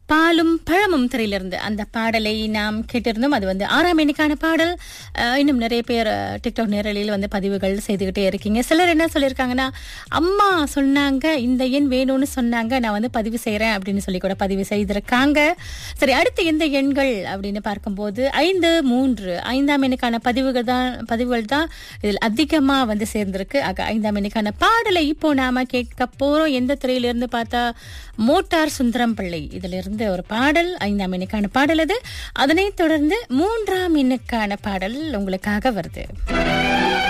பாலும் பழமும் திரையிலிருந்து அந்த பாடலை நாம் கேட்டிருந்தோம் அது வந்து ஆறாம் எண்ணிக்கான பாடல் அஹ், இன்னும் நிறைய பேர் அஹ், டிக்டாக் நேரலையில் வந்து பதிவுகள் செய்துக்கிட்டே இருக்கீங்க சிலர் என்ன சொல்லியிருக்காங்கன்னா அம்மா சொன்னாங்க இந்த எண் வேணும்னு சொன்னாங்க நான் வந்து பதிவு செய்கிறேன் அப்படின்னு சொல்லி கூட பதிவு செய்திருக்காங்க சரி அடுத்து எந்த எண்கள் அப்படின்னு பார்க்கும்போது ஐந்து மூன்று ஐந்தாம் எண்ணுக்கான பதிவுகள் தான் பதிவுகள் தான் இதில் அதிகமாக வந்து சேர்ந்திருக்கு ஆக ஐந்தாம் எண்ணுக்கான பாடலை இப்போ நாம கேட்க போறோம் எந்த திரையிலிருந்து பார்த்தா மோட்டார் சுந்தரம் பிள்ளை இதிலிருந்து ஒரு பாடல் ஐந்தாம் எண்ணுக்கான பாடல் அது அதனைத் தொடர்ந்து மூன்றாம் எண்ணுக்கான பாடல் உங்களுக்காக வருது